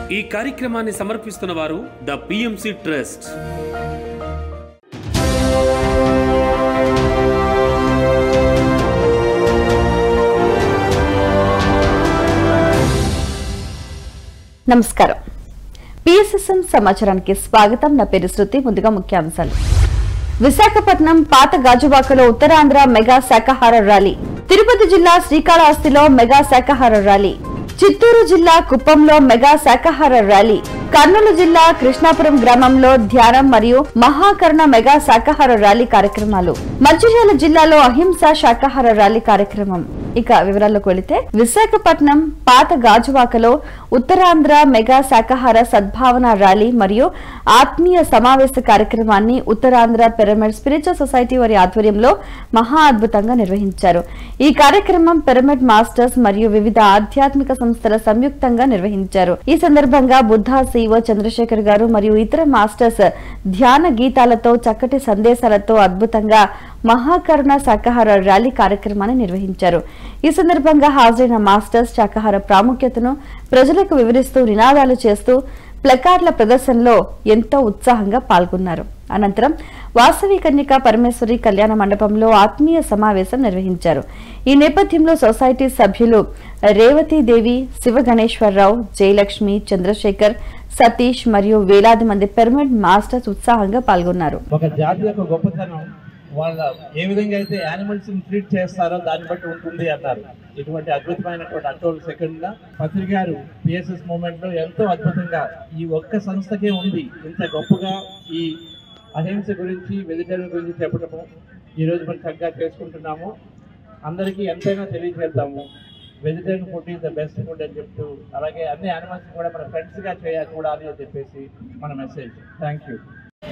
ఈ కార్యక్రమాన్ని సమర్పిస్తున్న వారు ద పిఎంసి ట్రస్ట్ నమస్కారం పిఎస్ఎస్ఎం సమాచారానికి స్వాగతం నా పేరు శృతి ముందుగా ముఖ్యాంశాలు విశాఖపట్నం పాత గాజువాకలో ఉత్తరాంధ్ర మెగా శాకాహార ర్యాలీ తిరుపతి జిల్లా శ్రీకాళహస్తిలో మెగా శాకాహార ర్యాలీ చిత్తూరు జిల్లా కుప్పంలో మెగా శాకాహార ర్యాలీ కర్నూలు జిల్లా కృష్ణాపురం గ్రామంలో ధ్యానం మరియు మహాకరుణ మెగా శాకాహార ర్యాలీ కార్యక్రమాలు మంచిర్యాల జిల్లాలో అహింస శాకాహార ర్యాలీ కార్యక్రమం ఇక వివరాల్లోకి వెళితే విశాఖపట్నం పాత గాజువాకలో ఉత్తరాంధ్ర మెగా శాకాహార సద్భావన ర్యాలీ మరియు ఆత్మీయ సమావేశ కార్యక్రమాన్ని ఉత్తరాంధ్ర పిరమిడ్ స్పిరిచువల్ సొసైటీ వారి ఆధ్వర్యంలో మహా అద్భుతంగా నిర్వహించారు ఈ కార్యక్రమం పిరమిడ్ మాస్టర్స్ మరియు వివిధ ఆధ్యాత్మిక సంస్థల సంయుక్తంగా నిర్వహించారు ఈ సందర్భంగా బుద్ధా సీఓ చంద్రశేఖర్ గారు మరియు ఇతర మాస్టర్స్ ధ్యాన గీతాలతో చక్కటి సందేశాలతో అద్భుతంగా మహాకరుణ శాకాహార ర్యాలీ కార్యక్రమాన్ని నిర్వహించారు ఈ సందర్భంగా హాజరైన మాస్టర్స్ శాకాహార ప్రాముఖ్యతను ప్రజలకు వివరిస్తూ నినాదాలు చేస్తూ ప్లకార్ల ప్రదర్శనలో ఎంతో ఉత్సాహంగా పాల్గొన్నారు అనంతరం వాసవి కన్యక పరమేశ్వరి కళ్యాణ మండపంలో ఆత్మీయ సమావేశం నిర్వహించారు ఈ నేపథ్యంలో సొసైటీ సభ్యులు రేవతీదేవి శివ గణేశ్వరరావు జయలక్ష్మి చంద్రశేఖర్ సతీష్ మరియు వేలాది మంది పిరమిడ్ మాస్టర్స్ ఉత్సాహంగా పాల్గొన్నారు ఒక జాతి యొక్క గొప్పతనం వాళ్ళ ఏ విధంగా అయితే యానిమల్స్ ని ట్రీట్ చేస్తారో దాన్ని బట్టి ఉంటుంది అన్నారు ఇటువంటి అద్భుతమైనటువంటి అక్టోబర్ సెకండ్ పత్రి గారు పిఎస్ఎస్ మూమెంట్ లో ఎంతో అద్భుతంగా ఈ ఒక్క సంస్థకే ఉంది ఇంత గొప్పగా ఈ అహింస గురించి వెజిటేరియన్ గురించి చెప్పడము ఈ రోజు మనం చక్కగా చేసుకుంటున్నాము అందరికీ ఎంతైనా తెలియజేద్దాము vegetarian food is the best food అని చెప్తూ అలాగే అన్ని యానిమల్స్ కూడా మన ఫ్రెండ్స్ గా చేయ చూడాలి అని చెప్పేసి మన మెసేజ్ థ్యాంక్ యూ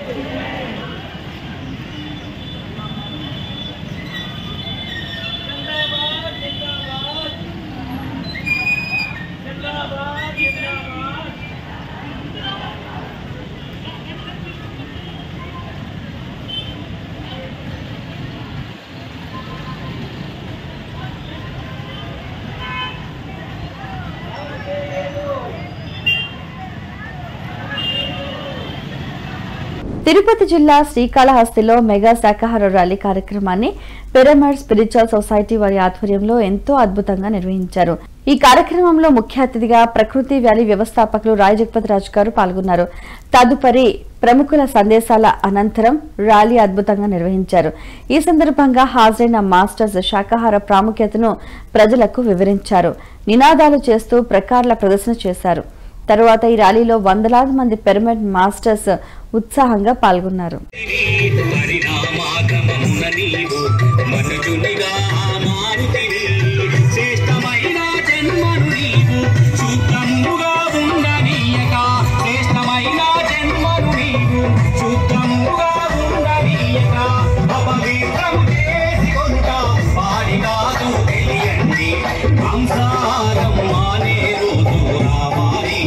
తిరుపతి జిల్లా శ్రీకాళహస్తిలో మెగా శాకాహార ర్యాలీ కార్యక్రమాన్ని పిరమిడ్ స్పిరిచువల్ సొసైటీ వారి ఆధ్వర్యంలో ఎంతో అద్భుతంగా నిర్వహించారు ఈ కార్యక్రమంలో ముఖ్య అతిథిగా ప్రకృతి వ్యాలీ వ్యవస్థాపకులు రాయ్ జగపతి రాజు గారు పాల్గొన్నారు తదుపరి ప్రముఖుల సందేశాల అనంతరం ర్యాలీ అద్భుతంగా నిర్వహించారు ఈ సందర్భంగా హాజరైన మాస్టర్స్ శాకాహార ప్రాముఖ్యతను ప్రజలకు వివరించారు నినాదాలు చేస్తూ ప్రకార్ల ప్రదర్శన చేశారు తరువాత ఈ ర్యాలీలో వందలాది మంది పిరమిడ్ మాస్టర్స్ ఉత్సాహంగా పాల్గొన్నారు పరిణామాగమమున నీవు మనుజునిగా మారుతివి శ్రేష్టమైన జన్మను నీవు శుద్ధముగా ఉండనీయక శ్రేష్టమైన జన్మను నీవు శుద్ధముగా ఉండనీయక అపవిత్రము చేసి కొంట పాడి కాదు తెలియండి సంసారం మానే రోజు రావాలి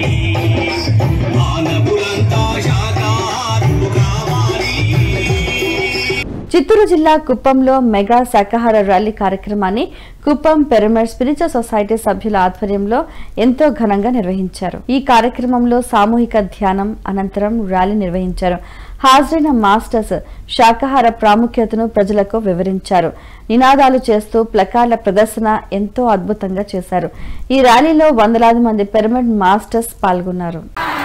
మానవులంతా శాకారులు కావాలి చిత్తూరు జిల్లా కుప్పంలో మెగా శాకాహార ర్యాలీ కార్యక్రమాన్ని కుప్పం పిరమిడ్ స్పిరిచువల్ సొసైటీ సభ్యుల ఆధ్వర్యంలో ఎంతో ఘనంగా నిర్వహించారు ఈ కార్యక్రమంలో సామూహిక ధ్యానం అనంతరం ర్యాలీ నిర్వహించారు హాజరైన మాస్టర్స్ శాకాహార ప్రాముఖ్యతను ప్రజలకు వివరించారు నినాదాలు చేస్తూ ప్లకార్ల ప్రదర్శన ఎంతో అద్భుతంగా చేశారు ఈ ర్యాలీలో వందలాది మంది పిరమిడ్ మాస్టర్స్ పాల్గొన్నారు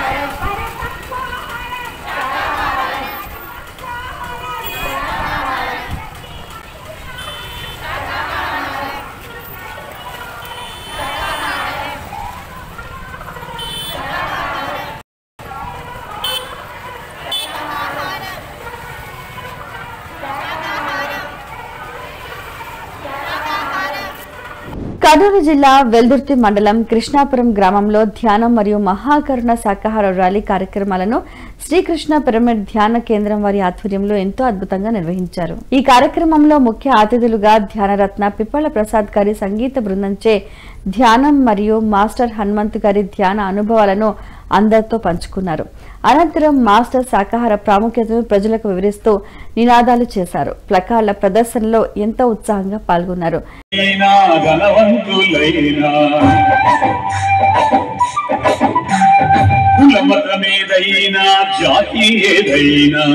కర్నూలు జిల్లా వెల్దుర్తి మండలం కృష్ణాపురం గ్రామంలో ధ్యానం మరియు మహాకరుణ శాకాహార ర్యాలీ కార్యక్రమాలను శ్రీకృష్ణ పిరమిడ్ ధ్యాన కేంద్రం వారి ఆధ్వర్యంలో ఎంతో అద్భుతంగా నిర్వహించారు ఈ కార్యక్రమంలో ముఖ్య అతిథులుగా ధ్యానరత్న పిప్పళ ప్రసాద్ గారి సంగీత బృందంచే ధ్యానం మరియు మాస్టర్ హనుమంత్ గారి ధ్యాన అనుభవాలను అందరితో పంచుకున్నారు అనంతరం మాస్టర్ శాకాహార ప్రాముఖ్యతను ప్రజలకు వివరిస్తూ నినాదాలు చేశారు ప్లకార్ల ప్రదర్శనలో ఎంతో ఉత్సాహంగా పాల్గొన్నారు లైనా ధనవంతులైనా కులమతమేదైనా జాతి ఏదైనా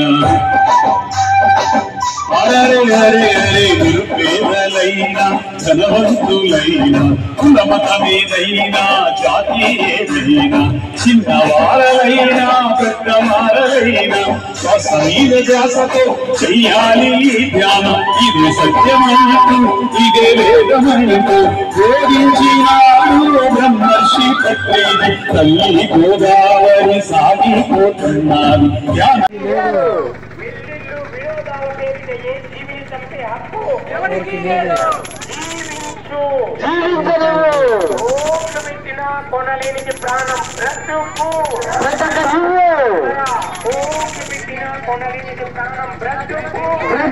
అరరే అరే అరే నిరుపేదలైనా ధనవంతులైనా కులమతమేదైనా జాతి ఏదైనా చిన్నవారలైనా పెద్దవారలైనా శ్వాస మీద ధ్యాసతో చెయ్యాలి ఈ ధ్యానం ఇది సత్యమంటూ ఇదే వేదమంటూ బోధించినాడు బ్రహ్మర్షి పట్టేది తల్లి గోదావరి సాగిపోతున్నారు ధ్యానం బిల్డింగ్లు వినోదాల పేరిట ఏ జీవితంపై హక్కు ఎవరికి లేదు జీవించు ఓట్లు పెట్టిన కొనలేనికి ప్రాణం బ్రతుకు ఓట్లు పెట్టిన కొనలేనికి ప్రాణం బ్రతుకు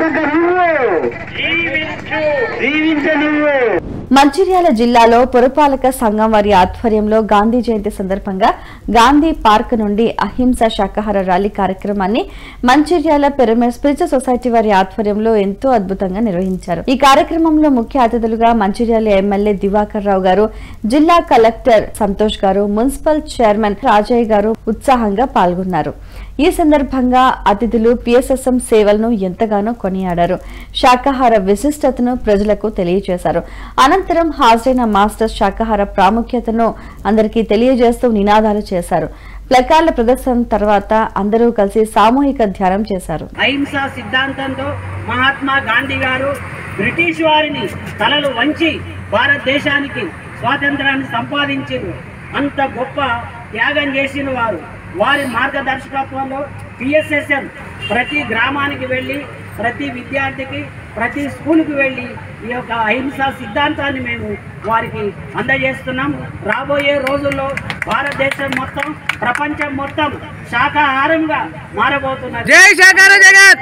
జీవించు జీవించ నువ్వు మంచిర్యాల జిల్లాలో పురపాలక సంఘం వారి ఆధ్వర్యంలో గాంధీ జయంతి సందర్భంగా గాంధీ పార్క్ నుండి అహింస శాకాహార ర్యాలీ కార్యక్రమాన్ని మంచిర్యాల పిరమిడ్ స్పిరిచువల్ సొసైటీ వారి ఆధ్వర్యంలో ఎంతో అద్భుతంగా నిర్వహించారు ఈ కార్యక్రమంలో ముఖ్య అతిథులుగా మంచిర్యాల ఎమ్మెల్యే దివాకర్ రావు గారు జిల్లా కలెక్టర్ సంతోష్ గారు మున్సిపల్ చైర్మన్ రాజయ్య గారు ఉత్సాహంగా పాల్గొన్నారు ఈ సందర్భంగా అతిథులు పిఎస్ఎస్ఎం సేవలను ఎంతగానో కొనియాడారు శాకాహార విశిష్టతను ప్రజలకు తెలియజేశారు అనంతరం హాజరైన మాస్టర్స్ శాకాహార ప్రాముఖ్యతను అందరికీ తెలియజేస్తూ నినాదాలు చేశారు ప్లకార్ల ప్రదర్శన తర్వాత అందరూ కలిసి సామూహిక ధ్యానం చేశారు అహింసా సిద్ధాంతంతో మహాత్మా గాంధీ గారు బ్రిటిష్ వారిని తలలు వంచి భారతదేశానికి స్వాతంత్రాన్ని సంపాదించారు అంత గొప్ప త్యాగం చేసిన వారు వారి మార్గదర్శకత్వంలో పిఎస్ఎస్ఎం ప్రతి గ్రామానికి వెళ్ళి ప్రతి విద్యార్థికి ప్రతి స్కూల్కి వెళ్ళి ఈ యొక్క అహింసా సిద్ధాంతాన్ని మేము వారికి అందజేస్తున్నాం రాబోయే రోజుల్లో భారతదేశం మొత్తం ప్రపంచం మొత్తం శాకాహారంగా మారబోతున్నది జై శాకార జగత్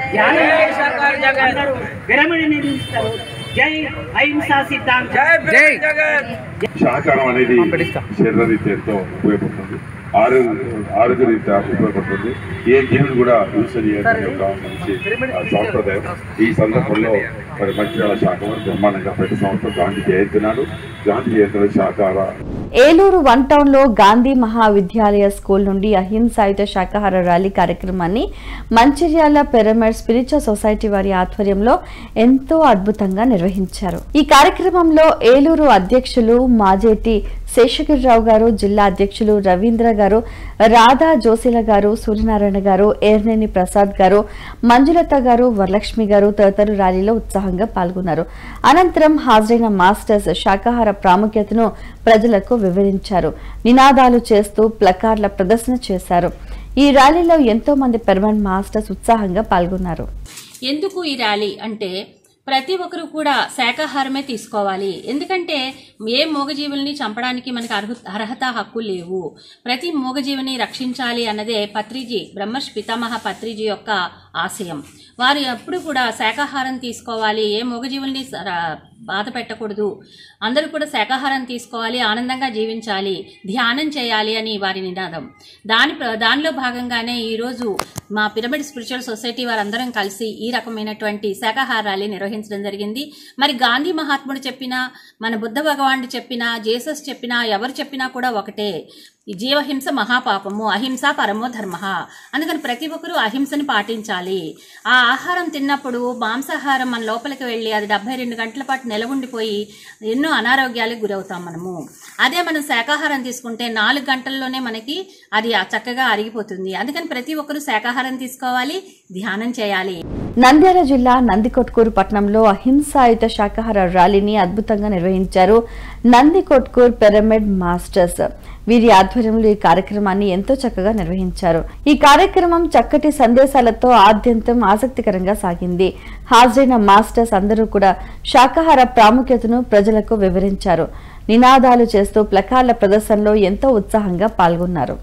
అందరూ విరమణ నిర్మిస్తారు జై అహింసా సిద్ధాంతం జై సహకారం అనేది శరీరరీత్యా ఎంతో ఉపయోగపడుతుంది ఆరోగ్య ఆరోగ్య రీత్యా ఉపయోగపడుతుంది ఏ జీవులు కూడా హింస చేయడం యొక్క మంచి ఆ, సాంప్రదాయం ఈ సందర్భంలో మరి మంచిర్యాల శాఖ వారు బ్రహ్మాండంగా ప్రతి సంవత్సరం గాంధీ జయంతి నాడు గాంధీ జయంతిలో శాఖార ఏలూరు వన్ టౌన్ లో గాంధీ మహావిద్యాలయ స్కూల్ నుండి అహింసాయుత శాకాహార ర్యాలీ కార్యక్రమాన్ని మంచిర్యాల పిరమిడ్ స్పిరిచువల్ సొసైటీ వారి ఆధ్వర్యంలో ఎంతో అద్భుతంగా నిర్వహించారు ఈ కార్యక్రమంలో ఏలూరు అధ్యక్షులు మాజేటి శేషగిరిరావు గారు జిల్లా అధ్యక్షులు రవీంద్ర గారు రాధా జోసిల గారు సూర్యనారాయణ గారు ఏర్నేని ప్రసాద్ గారు మంజులత గారు వరలక్ష్మి గారు తదితరులు ర్యాలీలో ఉత్సాహంగా పాల్గొన్నారు అనంతరం హాజరైన మాస్టర్స్ శాకాహార ప్రాముఖ్యతను ప్రజలకు వివరించారు నినాదాలు చేస్తూ ప్లకార్ల ప్రదర్శన చేశారు ఈ ర్యాలీలో ఎంతో మంది పెర్మనెంట్ మాస్టర్స్ ఉత్సాహంగా పాల్గొన్నారు ఎందుకు ఈ ర్యాలీ అంటే ప్రతి ఒక్కరు కూడా శాకాహారమే తీసుకోవాలి ఎందుకంటే ఏ మూగజీవుల్ని చంపడానికి మనకు అర్హు అర్హత హక్కు లేవు ప్రతి మూగజీవిని రక్షించాలి అన్నదే పత్రిజీ బ్రహ్మర్షి పితామహ పత్రిజీ యొక్క ఆశయం వారు ఎప్పుడు కూడా శాకాహారం తీసుకోవాలి ఏ మూగజీవుల్ని స- రా- బాధ పెట్టకూడదు అందరూ కూడా శాకాహారం తీసుకోవాలి ఆనందంగా జీవించాలి ధ్యానం చేయాలి అని వారి నినాదం దాని ప్ర- దానిలో భాగంగానే ఈరోజు మా పిరమిడ్ స్పిరిచువల్ సొసైటీ వారందరం కలిసి ఈ రకమైనటువంటి శాకాహార ర్యాలీ నిర్వహించడం జరిగింది మరి గాంధీ మహాత్ముడు చెప్పినా మన బుద్ధ భగవానుడు చెప్పినా జేసస్ చెప్పినా ఎవరు చెప్పినా కూడా ఒకటే ఈ జీవహింస మహాపాపము అహింస పరమో ధర్మ అందుకని ప్రతి ఒక్కరూ అహింసని పాటించాలి ఆ ఆహారం తిన్నప్పుడు మాంసాహారం మన లోపలికి వెళ్ళి అది డెబ్బై రెండు గంటల పాటు నిలవుండిపోయి ఎన్నో అనారోగ్యాలకు గురవుతాం మనము అదే మనం శాకాహారం తీసుకుంటే నాలుగు గంటల్లోనే మనకి అది ఆ చక్కగా అరిగిపోతుంది అందుకని ప్రతి ఒక్కరూ శాకాహారం తీసుకోవాలి ధ్యానం చేయాలి నంద్యాల జిల్లా నందికొట్కూరు పట్టణంలో అహింసాయుత శాకాహార ర్యాలీని అద్భుతంగా నిర్వహించారు నందికొట్కూర్ పిరమిడ్ మాస్టర్స్ వీరి ఆధ్వర్యంలో ఈ కార్యక్రమాన్ని ఎంతో చక్కగా నిర్వహించారు ఈ కార్యక్రమం చక్కటి సందేశాలతో ఆద్యంతం ఆసక్తికరంగా సాగింది హాజరైన మాస్టర్స్ అందరూ కూడా శాకాహార ప్రాముఖ్యతను ప్రజలకు వివరించారు నినాదాలు చేస్తూ ప్లకార్ల ప్రదర్శనలో ఎంతో ఉత్సాహంగా పాల్గొన్నారు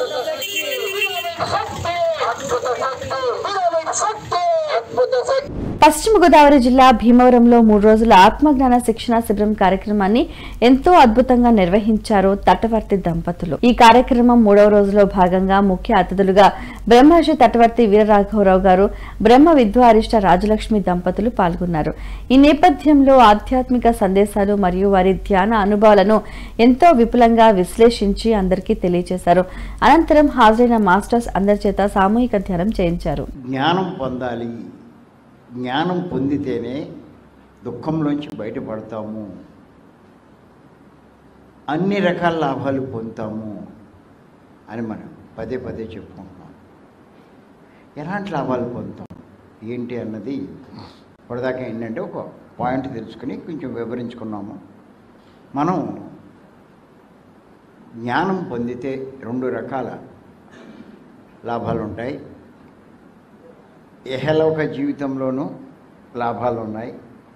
అద్భుత శక్తి అద్భుత శక్తి పశ్చిమ గోదావరి జిల్లా భీమవరంలో మూడు రోజుల ఆత్మజ్ఞాన శిక్షణ శిబిరం కార్యక్రమాన్ని ఎంతో అద్భుతంగా నిర్వహించారు తటవర్తి దంపతులు ఈ కార్యక్రమం మూడవ రోజులో భాగంగా ముఖ్య అతిథులుగా బ్రహ్మర్షి తటవర్తి వీరరాఘవరావు గారు బ్రహ్మ విద్వారిష్ట రాజలక్ష్మి దంపతులు పాల్గొన్నారు ఈ నేపథ్యంలో ఆధ్యాత్మిక సందేశాలు మరియు వారి ధ్యాన అనుభవాలను ఎంతో విపులంగా విశ్లేషించి అందరికీ తెలియజేశారు అనంతరం హాజరైన మాస్టర్స్ అందరి చేత సామూహిక ధ్యానం చేయించారు జ్ఞానం పొందాలి జ్ఞానం పొందితేనే దుఃఖంలోంచి బయటపడతాము అన్ని రకాల లాభాలు పొందుతాము అని మనం పదే పదే చెప్పుకుంటున్నాం ఎలాంటి లాభాలు పొందుతాం ఏంటి అన్నది ఇప్పటిదాకా ఏంటంటే ఒక పాయింట్ తెలుసుకుని కొంచెం వివరించుకున్నాము మనం జ్ఞానం పొందితే రెండు రకాల లాభాలు ఉంటాయి ఇహలోక జీవితంలోనూ లాభాలు ఉన్నాయి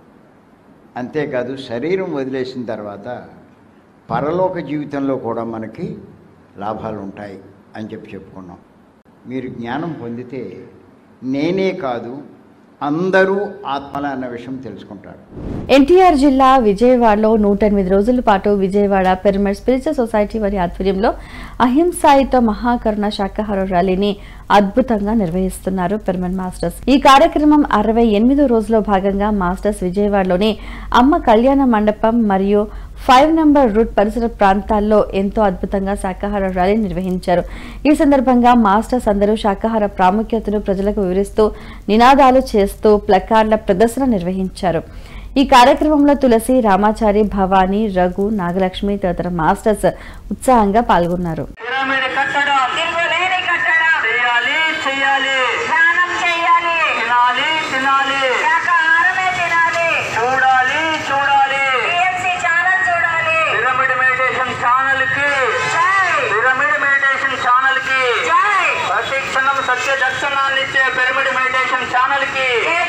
అంతేకాదు శరీరం వదిలేసిన తర్వాత పరలోక జీవితంలో కూడా మనకి లాభాలు ఉంటాయి అని చెప్పి చెప్పుకున్నాం మీరు జ్ఞానం పొందితే నేనే కాదు అందరూ ఆత్మల అన్న విషయం తెలుసుకుంటారు ఎన్టీఆర్ జిల్లా విజయవాడలో నూట ఎనిమిది రోజుల పాటు విజయవాడ పిరమిడ్ స్పిరిచువల్ సొసైటీ వారి ఆధ్వర్యంలో అహింసాయుత మహాకరుణ శాకాహార ర్యాలీని అద్భుతంగా నిర్వహిస్తున్నారు పిరమిడ్ మాస్టర్స్ ఈ కార్యక్రమం అరవై ఎనిమిదో రోజులో భాగంగా మాస్టర్స్ విజయవాడలోని అమ్మ కళ్యాణ మండపం మరియు ఫైవ్ నంబర్ రూట్ పరిసర ప్రాంతాల్లో ఎంతో అద్భుతంగా శాకాహార ర్యాలీ నిర్వహించారు ఈ సందర్భంగా మాస్టర్స్ అందరూ శాకాహార ప్రాముఖ్యతను ప్రజలకు వివరిస్తూ నినాదాలు చేస్తూ ప్లకార్డుల ప్రదర్శన నిర్వహించారు ఈ కార్యక్రమంలో తులసి రామాచారి భవానీ రఘు నాగలక్ష్మి తదితర మాస్టర్స్ ఉత్సాహంగా పాల్గొన్నారు పిరమిడ్ కట్టడం తిరుగులేని కట్టడం చేయాలి చేయాలి స్నానం చేయాలి తినాలి తినాలి శాకాహారమే తినాలి చూడాలి చూడాలి టిఎంసి ఛానల్ చూడాలి పిరమిడ్ మెడిటేషన్ ఛానల్ కి జై పిరమిడ్ మెడిటేషన్ ఛానల్ కి జై ప్రతి క్షణం సత్య దర్శనాన్ని ఇచ్చే పిరమిడ్ మెడిటేషన్ ఛానల్ కి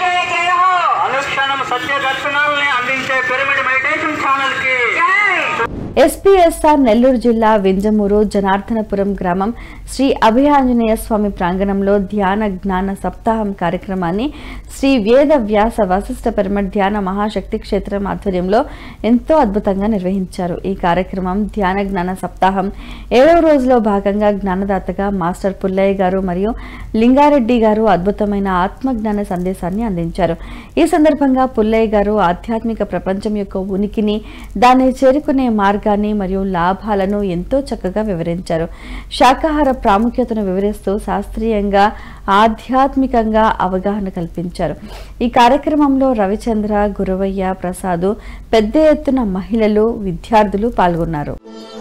అనుక్షణం సత్య దర్శనాల్ని అందించే పిరమిడ్ మెడిటేషన్ ఛానల్ కి జై ఎస్పీఎస్ఆర్ నెల్లూరు జిల్లా వింజమూరు జనార్దనపురం గ్రామం శ్రీ అభయాంజనేయ స్వామి ప్రాంగణంలో ధ్యాన జ్ఞాన సప్తాహం కార్యక్రమాన్ని శ్రీ వేద వ్యాస వశిష్ఠ పిరమిడ్ ధ్యాన మహాశక్తి క్షేత్రం ఆధ్వర్యంలో ఎంతో అద్భుతంగా నిర్వహించారు ఈ కార్యక్రమం ధ్యాన జ్ఞాన సప్తాహం ఏడవ రోజులో భాగంగా జ్ఞానదాతగా మాస్టర్ పుల్లయ్య గారు మరియు లింగారెడ్డి గారు అద్భుతమైన ఆత్మజ్ఞాన సందేశాన్ని అందించారు ఈ సందర్భంగా పుల్లయ్య గారు ఆధ్యాత్మిక ప్రపంచం యొక్క ఉనికిని దాన్ని చేరుకునే మార్గాన్ని మరియు లాభాలను ఎంతో చక్కగా వివరించారు శాకాహార ప్రాముఖ్యతను వివరిస్తూ శాస్త్రీయంగా ఆధ్యాత్మికంగా అవగాహన కల్పించారు ఈ కార్యక్రమంలో రవిచంద్ర గురవయ్య ప్రసాద్ పెద్ద ఎత్తున మహిళలు విద్యార్థులు పాల్గొన్నారు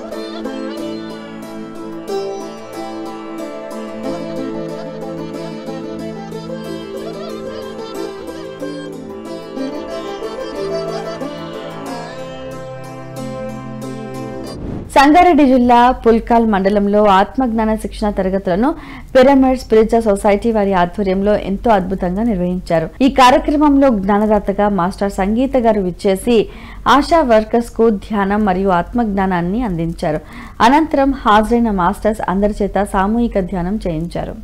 సంగారెడ్డి జిల్లా పుల్కాల్ మండలంలో ఆత్మజ్ఞాన శిక్షణ తరగతులను పిరమిడ్ స్పిరిచువల్ సొసైటీ వారి ఆధ్వర్యంలో ఎంతో అద్భుతంగా నిర్వహించారు ఈ కార్యక్రమంలో జ్ఞానదాతగా మాస్టర్ సంగీత గారు విచ్చేసి ఆశా వర్కర్స్ కు ధ్యానం మరియు ఆత్మజ్ఞానాన్ని అందించారు అనంతరం హాజరైన మాస్టర్స్ అందరి చేత సామూహిక ధ్యానం చేయించారు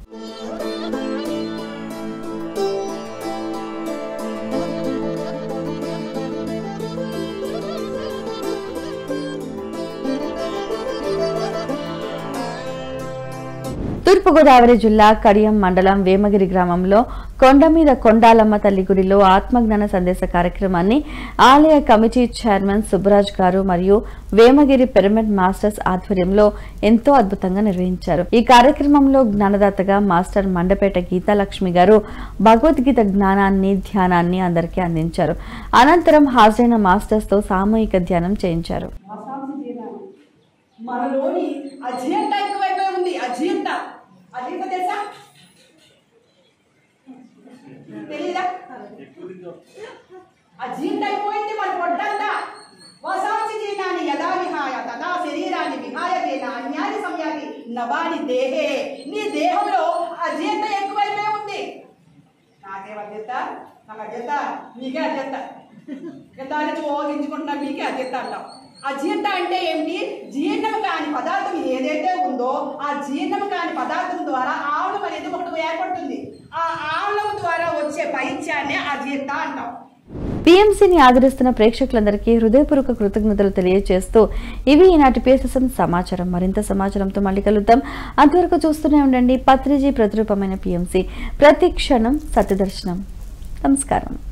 తూర్పుగోదావరి జిల్లా కడియం మండలం వేమగిరి గ్రామంలో కొండ మీద కొండాలమ్మ తల్లి గుడిలో ఆత్మజ్ఞాన సందేశ కార్యక్రమాన్ని ఆలయ కమిటీ చైర్మన్ సుబ్బరాజ్ గారు మరియు వేమగిరి పిరమిడ్ మాస్టర్స్ ఆధ్వర్యంలో ఎంతో అద్భుతంగా నిర్వహించారు ఈ కార్యక్రమంలో జ్ఞానదాతగా మాస్టర్ మండపేట గీతాలక్ష్మి గారు భగవద్గీత జ్ఞానాన్ని ధ్యానాన్ని అందరికీ అందించారు అనంతరం హాజరైన మాస్టర్స్ తో సామూహిక ధ్యానం చేయించారు మనలోని అజీర్ణ ఎక్కువైపోయి ఉంది అజీర్ణ అజీర్ణ తెలుసా తెలీదా అజీర్ణ అయిపోయింది మన పొట్టంతా వసాంసి జీర్ణాన్ని యదా విహాయ తదా శరీరాన్ని విహాయ జీర్ణ అన్యాని సమయాన్ని నవాని దేహే నీ దేహంలో అజీర్ణ ఎక్కువైపోయి ఉంది నాకేం అజీర్త నాకు అజీర్త నీకే అజీర్త గతాన్ని చోదించుకుంటున్నా మీకే అజీర్త అంటాం అజీర్ణ అంటే ఏమిటి జీర్ణము కాని పదార్థం ఏదైతే ఉందో ఆ జీర్ణము కాని పదార్థం ద్వారా ఆవలం అనేది ఒకటి ఏర్పడుతుంది ఆ ఆవలం ద్వారా వచ్చే పైత్య విషయాన్ని అజీర్త అంటాం పీఎంసీని ఆదరిస్తున్న ప్రేక్షకులందరికీ హృదయపూర్వక కృతజ్ఞతలు తెలియజేస్తూ ఇవి ఈనాటి పిఎస్ఎస్ఎం సమాచారం మరింత సమాచారంతో మళ్ళీ కలుద్దాం అంతవరకు చూస్తూనే ఉండండి పత్రిజీ ప్రతిరూపమైన పిఎంసీ ప్రతి క్షణం సత్యదర్శనం నమస్కారం